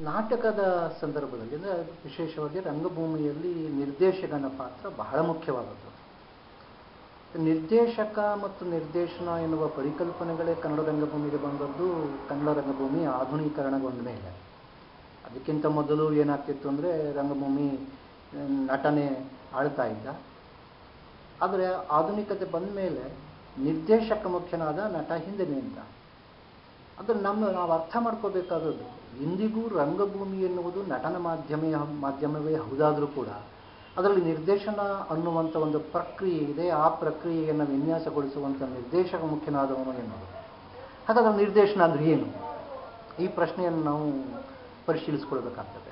ನಾಟಕದ ಸಂದರ್ಭದಲ್ಲಿ ಅಂದರೆ ವಿಶೇಷವಾಗಿ ರಂಗಭೂಮಿಯಲ್ಲಿ ನಿರ್ದೇಶಕನ ಪಾತ್ರ ಬಹಳ ಮುಖ್ಯವಾದದ್ದು ನಿರ್ದೇಶಕ ಮತ್ತು ನಿರ್ದೇಶನ ಎನ್ನುವ ಪರಿಕಲ್ಪನೆಗಳೇ ಕನ್ನಡ ರಂಗಭೂಮಿಗೆ ಬಂದದ್ದು ಕನ್ನಡ ರಂಗಭೂಮಿ ಆಧುನೀಕರಣಗೊಂಡ ಮೇಲೆ ಅದಕ್ಕಿಂತ ಮೊದಲು ಏನಾಗ್ತಿತ್ತು ಅಂದರೆ ರಂಗಭೂಮಿ ಮ್, ನಟನೆ ಆಳ್ತಾ ಇದ್ದ ಆದರೆ ಆಧುನಿಕತೆ ಬಂದ ಮೇಲೆ ನಿರ್ದೇಶಕ ಮುಖ್ಯನಾದ ನಟ ಹಿಂದೆ ನಿಂತ ಅದನ್ನು ನಮ್ಮ ನಾವು ಅರ್ಥ ಮಾಡ್ಕೋಬೇಕಾದದ್ದು ಇಂದಿಗೂ ರಂಗಭೂಮಿ ಎನ್ನುವುದು ನಟನ ಮಾಧ್ಯಮ ಮಾಧ್ಯಮವೇ ಹೌದಾದರೂ ಕೂಡ ಅದರಲ್ಲಿ ನಿರ್ದೇಶನ ಅನ್ನುವಂಥ ಒಂದು ಪ್ರಕ್ರಿಯೆ ಇದೆ ಆ ಪ್ರಕ್ರಿಯೆಯನ್ನು ವಿನ್ಯಾಸಗೊಳಿಸುವಂಥ ನಿರ್ದೇಶಕ ಮುಖ್ಯನಾದವನು ಎನ್ನುವುದು ಹಾಗಾದ್ರೆ ನಿರ್ದೇಶನ ಅಂದರೆ ಏನು ಈ ಪ್ರಶ್ನೆಯನ್ನು ನಾವು ಪರಿಶೀಲಿಸ್ಕೊಳ್ಬೇಕಾಗ್ತದೆ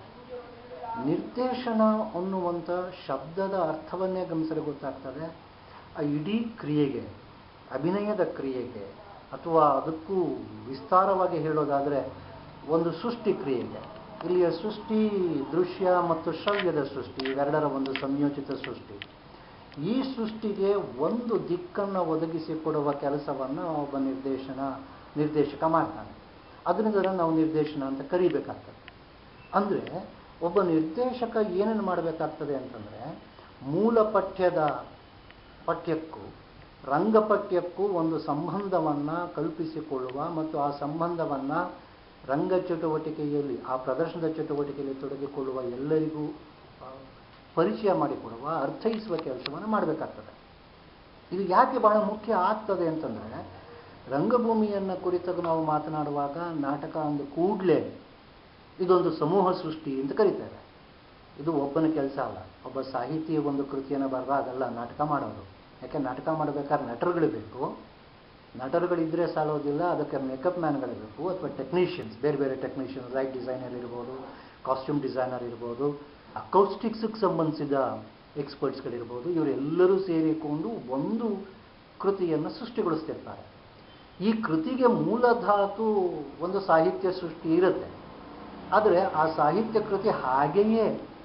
ನಿರ್ದೇಶನ ಅನ್ನುವಂಥ ಶಬ್ದದ ಅರ್ಥವನ್ನೇ ಗಮನಿಸಲು ಗೊತ್ತಾಗ್ತದೆ ಆ ಇಡೀ ಕ್ರಿಯೆಗೆ ಅಭಿನಯದ ಕ್ರಿಯೆಗೆ ಅಥವಾ ಅದಕ್ಕೂ ವಿಸ್ತಾರವಾಗಿ ಹೇಳೋದಾದರೆ ಒಂದು ಸೃಷ್ಟಿ ಕ್ರಿಯೆಗೆ ಇಲ್ಲಿಯ ಸೃಷ್ಟಿ ದೃಶ್ಯ ಮತ್ತು ಶ್ರವ್ಯದ ಸೃಷ್ಟಿ ಇವೆರಡರ ಒಂದು ಸಂಯೋಜಿತ ಸೃಷ್ಟಿ ಈ ಸೃಷ್ಟಿಗೆ ಒಂದು ದಿಕ್ಕನ್ನು ಒದಗಿಸಿಕೊಡುವ ಕೆಲಸವನ್ನು ಒಬ್ಬ ನಿರ್ದೇಶನ ನಿರ್ದೇಶಕ ಮಾಡ್ತಾನೆ ಅದರಿಂದ ನಾವು ನಿರ್ದೇಶನ ಅಂತ ಕರಿಬೇಕಾಗ್ತದೆ ಅಂದರೆ ಒಬ್ಬ ನಿರ್ದೇಶಕ ಏನೇನು ಮಾಡಬೇಕಾಗ್ತದೆ ಅಂತಂದರೆ ಮೂಲ ಪಠ್ಯದ ಪಠ್ಯಕ್ಕೂ ರಂಗಪಠ್ಯಕ್ಕೂ ಒಂದು ಸಂಬಂಧವನ್ನು ಕಲ್ಪಿಸಿಕೊಳ್ಳುವ ಮತ್ತು ಆ ಸಂಬಂಧವನ್ನು ರಂಗ ಚಟುವಟಿಕೆಯಲ್ಲಿ ಆ ಪ್ರದರ್ಶನದ ಚಟುವಟಿಕೆಯಲ್ಲಿ ತೊಡಗಿಕೊಳ್ಳುವ ಎಲ್ಲರಿಗೂ ಆ, ಪರಿಚಯ ಮಾಡಿಕೊಡುವ ಅರ್ಥೈಸುವ ಕೆಲಸವನ್ನು ಮಾಡಬೇಕಾಗ್ತದೆ ಇದು ಯಾಕೆ ಬಹಳ ಮುಖ್ಯ ಆಗ್ತದೆ ಅಂತಂದರೆ ರಂಗಭೂಮಿಯನ್ನು ಕುರಿತಾಗ ನಾವು ಮಾತನಾಡುವಾಗ ನಾಟಕ ಅಂದ ಕೂಡಲೇ ಇದೊಂದು ಸಮೂಹ ಸೃಷ್ಟಿ ಅಂತ ಕರೀತಾರೆ ಇದು ಒಬ್ಬನ ಕೆಲಸ ಅಲ್ಲ ಒಬ್ಬ ಸಾಹಿತಿ ಒಂದು ಕೃತಿಯನ್ನು ಬರೆದಾಗಲ್ಲ ನಾಟಕ ಮಾಡೋದು ಯಾಕೆ ನಾಟಕ ಮಾಡಬೇಕಾದ್ರೆ ನಟರುಗಳು ಬೇಕು ನಟರುಗಳಿದ್ದರೆ ಸಾಲೋದಿಲ್ಲ ಅದಕ್ಕೆ ಮೇಕಪ್ ಮ್ಯಾನ್ಗಳು ಬೇಕು ಅಥವಾ ಟೆಕ್ನಿಷಿಯನ್ಸ್ ಬೇರೆ ಬೇರೆ ಟೆಕ್ನಿಷಿಯನ್ಸ್ ಲೈಟ್ ಡಿಸೈನರ್ ಇರ್ಬೋದು ಕಾಸ್ಟ್ಯೂಮ್ ಡಿಸೈನರ್ ಇರ್ಬೋದು ಅಕೌಸ್ಟಿಕ್ಸ್ಗೆ ಸಂಬಂಧಿಸಿದ ಎಕ್ಸ್ಪರ್ಟ್ಸ್ಗಳಿರ್ಬೋದು ಇವರೆಲ್ಲರೂ ಸೇರಿಕೊಂಡು ಒಂದು ಕೃತಿಯನ್ನು ಸೃಷ್ಟಿಗೊಳಿಸ್ತಿರ್ತಾರೆ ಈ ಕೃತಿಗೆ ಮೂಲಧಾತು ಒಂದು ಸಾಹಿತ್ಯ ಸೃಷ್ಟಿ ಇರುತ್ತೆ ಆದರೆ ಆ ಸಾಹಿತ್ಯ ಕೃತಿ ಹಾಗೆಯೇ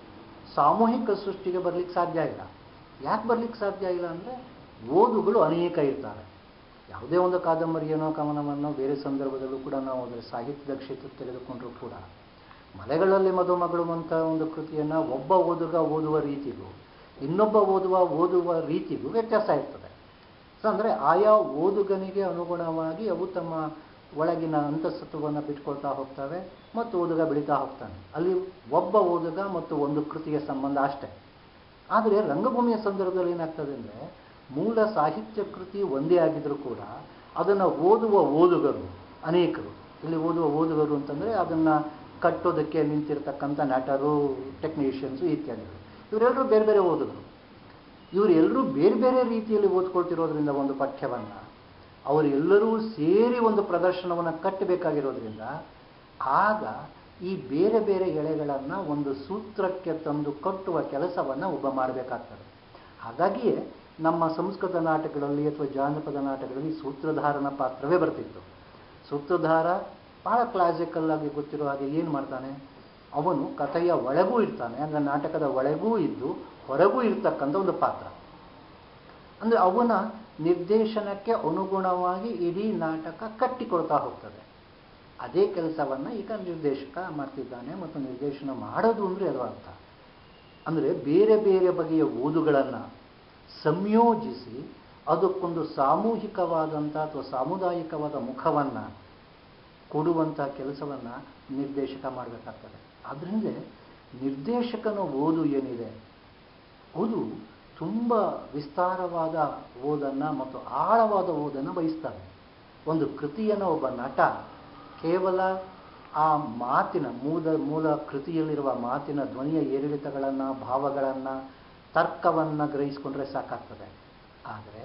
ಸಾಮೂಹಿಕ ಸೃಷ್ಟಿಗೆ ಬರ್ಲಿಕ್ಕೆ ಸಾಧ್ಯ ಇಲ್ಲ ಯಾಕೆ ಬರ್ಲಿಕ್ಕೆ ಸಾಧ್ಯ ಇಲ್ಲ ಅಂದರೆ ಓದುಗಳು ಅನೇಕ ಇರ್ತಾರೆ ಯಾವುದೇ ಒಂದು ಕಾದಂಬರಿಯನ್ನೋ ಕವನವನ್ನೋ ಬೇರೆ ಸಂದರ್ಭದಲ್ಲೂ ಕೂಡ ನಾವು ಅದರ ಸಾಹಿತ್ಯದ ಕ್ಷೇತ್ರ ತೆಗೆದುಕೊಂಡರೂ ಕೂಡ ಮಲೆಗಳಲ್ಲಿ ಮದುಮಗಳು ಅಂತ ಒಂದು ಕೃತಿಯನ್ನು ಒಬ್ಬ ಓದುಗ ಓದುವ ರೀತಿಗೂ ಇನ್ನೊಬ್ಬ ಓದುವ ಓದುವ ರೀತಿಗೂ ವ್ಯತ್ಯಾಸ ಇರ್ತದೆ ಸೊ ಅಂದರೆ ಆಯಾ ಓದುಗನಿಗೆ ಅನುಗುಣವಾಗಿ ಅವು ತಮ್ಮ ಒಳಗಿನ ಅಂತಸ್ತತ್ವವನ್ನು ಬಿಟ್ಕೊಳ್ತಾ ಹೋಗ್ತವೆ ಮತ್ತು ಓದುಗ ಬೆಳೀತಾ ಹೋಗ್ತಾನೆ ಅಲ್ಲಿ ಒಬ್ಬ ಓದುಗ ಮತ್ತು ಒಂದು ಕೃತಿಯ ಸಂಬಂಧ ಅಷ್ಟೇ ಆದರೆ ರಂಗಭೂಮಿಯ ಸಂದರ್ಭದಲ್ಲಿ ಏನಾಗ್ತದೆ ಅಂದರೆ ಮೂಲ ಸಾಹಿತ್ಯ ಕೃತಿ ಒಂದೇ ಆಗಿದ್ರೂ ಕೂಡ ಅದನ್ನು ಓದುವ ಓದುಗರು ಅನೇಕರು ಇಲ್ಲಿ ಓದುವ ಓದುಗರು ಅಂತಂದರೆ ಅದನ್ನು ಕಟ್ಟೋದಕ್ಕೆ ನಿಂತಿರ್ತಕ್ಕಂಥ ನಟರು ಟೆಕ್ನಿಷಿಯನ್ಸು ಇತ್ಯಾದಿಗಳು ಇವರೆಲ್ಲರೂ ಬೇರೆ ಬೇರೆ ಓದುಗರು ಇವರೆಲ್ಲರೂ ಬೇರೆ ಬೇರೆ ರೀತಿಯಲ್ಲಿ ಓದ್ಕೊಳ್ತಿರೋದ್ರಿಂದ ಒಂದು ಪಠ್ಯವನ್ನು ಅವರೆಲ್ಲರೂ ಸೇರಿ ಒಂದು ಪ್ರದರ್ಶನವನ್ನು ಕಟ್ಟಬೇಕಾಗಿರೋದ್ರಿಂದ ಆಗ ಈ ಬೇರೆ ಬೇರೆ ಎಳೆಗಳನ್ನು ಒಂದು ಸೂತ್ರಕ್ಕೆ ತಂದು ಕಟ್ಟುವ ಕೆಲಸವನ್ನು ಒಬ್ಬ ಮಾಡಬೇಕಾಗ್ತದೆ ಹಾಗಾಗಿಯೇ ನಮ್ಮ ಸಂಸ್ಕೃತ ನಾಟಕಗಳಲ್ಲಿ ಅಥವಾ ಜಾನಪದ ನಾಟಕಗಳಲ್ಲಿ ಸೂತ್ರಧಾರನ ಪಾತ್ರವೇ ಬರ್ತಿತ್ತು ಸೂತ್ರಧಾರ ಬಹಳ ಕ್ಲಾಸಿಕಲ್ ಆಗಿ ಗೊತ್ತಿರೋ ಹಾಗೆ ಏನು ಮಾಡ್ತಾನೆ ಅವನು ಕಥೆಯ ಒಳಗೂ ಇರ್ತಾನೆ ಅಂದರೆ ನಾಟಕದ ಒಳಗೂ ಇದ್ದು ಹೊರಗೂ ಇರ್ತಕ್ಕಂಥ ಒಂದು ಪಾತ್ರ ಅಂದರೆ ಅವನ ನಿರ್ದೇಶನಕ್ಕೆ ಅನುಗುಣವಾಗಿ ಇಡೀ ನಾಟಕ ಕಟ್ಟಿಕೊಳ್ತಾ ಹೋಗ್ತದೆ ಅದೇ ಕೆಲಸವನ್ನು ಈಗ ನಿರ್ದೇಶಕ ಮಾಡ್ತಿದ್ದಾನೆ ಮತ್ತು ನಿರ್ದೇಶನ ಮಾಡೋದು ಅಂದರೆ ಅದು ಅರ್ಥ ಅಂದರೆ ಬೇರೆ ಬೇರೆ ಬಗೆಯ ಓದುಗಳನ್ನು ಸಂಯೋಜಿಸಿ ಅದಕ್ಕೊಂದು ಸಾಮೂಹಿಕವಾದಂಥ ಅಥವಾ ಸಾಮುದಾಯಿಕವಾದ ಮುಖವನ್ನು ಕೊಡುವಂಥ ಕೆಲಸವನ್ನು ನಿರ್ದೇಶಕ ಮಾಡಬೇಕಾಗ್ತದೆ ಆದ್ದರಿಂದ ನಿರ್ದೇಶಕನ ಓದು ಏನಿದೆ ಅದು ತುಂಬ ವಿಸ್ತಾರವಾದ ಓದನ್ನು ಮತ್ತು ಆಳವಾದ ಓದನ್ನು ಬಯಸ್ತಾರೆ ಒಂದು ಕೃತಿಯನ್ನು ಒಬ್ಬ ನಟ ಕೇವಲ ಆ ಮಾತಿನ ಮೂಲ ಮೂಲ ಕೃತಿಯಲ್ಲಿರುವ ಮಾತಿನ ಧ್ವನಿಯ ಏರಿಳಿತಗಳನ್ನು ಭಾವಗಳನ್ನು ತರ್ಕವನ್ನು ಗ್ರಹಿಸಿಕೊಂಡ್ರೆ ಸಾಕಾಗ್ತದೆ ಆದರೆ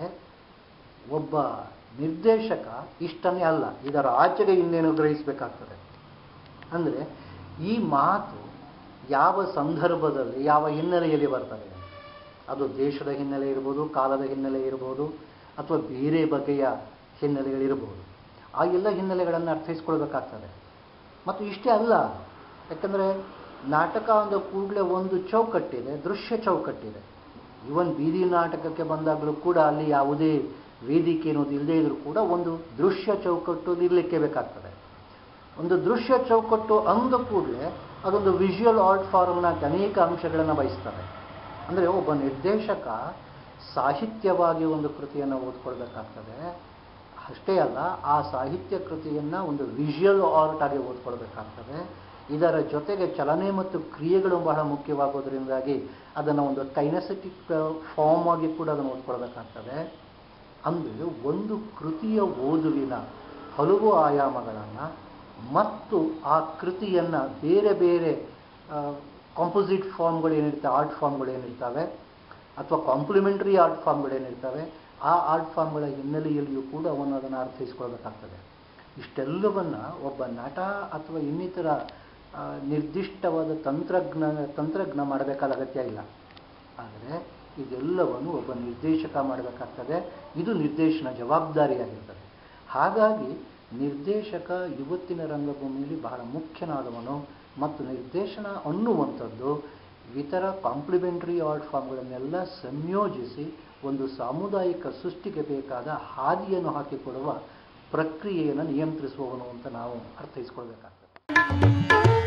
ಒಬ್ಬ ನಿರ್ದೇಶಕ ಇಷ್ಟನೇ ಅಲ್ಲ ಇದರ ಆಚೆಗೆ ಇನ್ನೇನು ಗ್ರಹಿಸಬೇಕಾಗ್ತದೆ ಅಂದರೆ ಈ ಮಾತು ಯಾವ ಸಂದರ್ಭದಲ್ಲಿ ಯಾವ ಹಿನ್ನೆಲೆಯಲ್ಲಿ ಬರ್ತದೆ ಅದು ದೇಶದ ಹಿನ್ನೆಲೆ ಇರ್ಬೋದು ಕಾಲದ ಹಿನ್ನೆಲೆ ಇರ್ಬೋದು ಅಥವಾ ಬೇರೆ ಬಗೆಯ ಹಿನ್ನೆಲೆಗಳಿರ್ಬೋದು ಆ ಎಲ್ಲ ಹಿನ್ನೆಲೆಗಳನ್ನು ಅರ್ಥೈಸ್ಕೊಳ್ಬೇಕಾಗ್ತದೆ ಮತ್ತು ಇಷ್ಟೇ ಅಲ್ಲ ಯಾಕಂದರೆ ನಾಟಕ ಅಂದ ಕೂಡಲೇ ಒಂದು ಚೌಕಟ್ಟಿದೆ ದೃಶ್ಯ ಚೌಕಟ್ಟಿದೆ ಇವನ್ ಬೀದಿ ನಾಟಕಕ್ಕೆ ಬಂದಾಗಲೂ ಕೂಡ ಅಲ್ಲಿ ಯಾವುದೇ ವೇದಿಕೆ ಅನ್ನೋದು ಇಲ್ಲದೇ ಇದ್ರೂ ಕೂಡ ಒಂದು ದೃಶ್ಯ ಚೌಕಟ್ಟು ಇರಲಿಕ್ಕೆ ಬೇಕಾಗ್ತದೆ ಒಂದು ದೃಶ್ಯ ಚೌಕಟ್ಟು ಅಂದ ಕೂಡಲೇ ಅದೊಂದು ವಿಜುವಲ್ ಆರ್ಟ್ ಫಾರ್ಮ್ನ ಅನೇಕ ಅಂಶಗಳನ್ನು ಬಯಸ್ತವೆ ಅಂದರೆ ಒಬ್ಬ ನಿರ್ದೇಶಕ ಸಾಹಿತ್ಯವಾಗಿ ಒಂದು ಕೃತಿಯನ್ನು ಓದ್ಕೊಳ್ಬೇಕಾಗ್ತದೆ ಅಷ್ಟೇ ಅಲ್ಲ ಆ ಸಾಹಿತ್ಯ ಕೃತಿಯನ್ನು ಒಂದು ವಿಜುವಲ್ ಆರ್ಟ್ ಆಗಿ ಓದ್ಕೊಳ್ಬೇಕಾಗ್ತದೆ ಇದರ ಜೊತೆಗೆ ಚಲನೆ ಮತ್ತು ಕ್ರಿಯೆಗಳು ಬಹಳ ಮುಖ್ಯವಾಗೋದ್ರಿಂದಾಗಿ ಅದನ್ನು ಒಂದು ಕೈನಸೆಟಿಕ್ ಫಾರ್ಮ್ ಆಗಿ ಕೂಡ ಅದನ್ನು ಓದ್ಕೊಳ್ಬೇಕಾಗ್ತದೆ ಅಂದರೆ ಒಂದು ಕೃತಿಯ ಓದುವಿನ ಹಲವು ಆಯಾಮಗಳನ್ನು ಮತ್ತು ಆ ಕೃತಿಯನ್ನು ಬೇರೆ ಬೇರೆ ಕಾಂಪೋಸಿಟ್ ಫಾರ್ಮ್ಗಳು ಏನಿರ್ತವೆ ಆರ್ಟ್ ಫಾರ್ಮ್ಗಳು ಏನಿರ್ತವೆ ಅಥವಾ ಕಾಂಪ್ಲಿಮೆಂಟರಿ ಆರ್ಟ್ ಫಾರ್ಮ್ಗಳು ಏನಿರ್ತವೆ ಆ ಆರ್ಟ್ ಫಾರ್ಮ್ಗಳ ಹಿನ್ನೆಲೆಯಲ್ಲಿಯೂ ಕೂಡ ಅವನು ಅದನ್ನು ಅರ್ಥೈಸ್ಕೊಳ್ಬೇಕಾಗ್ತದೆ ಇಷ್ಟೆಲ್ಲವನ್ನು ಒಬ್ಬ ನಟ ಅಥವಾ ಇನ್ನಿತರ ಆ, ನಿರ್ದಿಷ್ಟವಾದ ತಂತ್ರಜ್ಞ ತಂತ್ರಜ್ಞ ಮಾಡಬೇಕಾದ ಅಗತ್ಯ ಇಲ್ಲ ಆದರೆ ಇದೆಲ್ಲವನ್ನು ಒಬ್ಬ ನಿರ್ದೇಶಕ ಮಾಡಬೇಕಾಗ್ತದೆ ಇದು ನಿರ್ದೇಶನ ಜವಾಬ್ದಾರಿಯಾಗಿರ್ತದೆ ಹಾಗಾಗಿ ನಿರ್ದೇಶಕ ಇವತ್ತಿನ ರಂಗಭೂಮಿಯಲ್ಲಿ ಬಹಳ ಮುಖ್ಯನಾದವನು ಮತ್ತು ನಿರ್ದೇಶನ ಅನ್ನುವಂಥದ್ದು ಇತರ ಕಾಂಪ್ಲಿಮೆಂಟರಿ ಆರ್ಟ್ ಫಾರ್ಮ್ಗಳನ್ನೆಲ್ಲ ಸಂಯೋಜಿಸಿ ಒಂದು ಸಾಮುದಾಯಿಕ ಸೃಷ್ಟಿಗೆ ಬೇಕಾದ ಹಾದಿಯನ್ನು ಹಾಕಿಕೊಡುವ ಪ್ರಕ್ರಿಯೆಯನ್ನು ನಿಯಂತ್ರಿಸುವವನು ಅಂತ ನಾವು ಅರ್ಥೈಸ್ಕೊಳ್ಬೇಕಾಗ್ತದೆ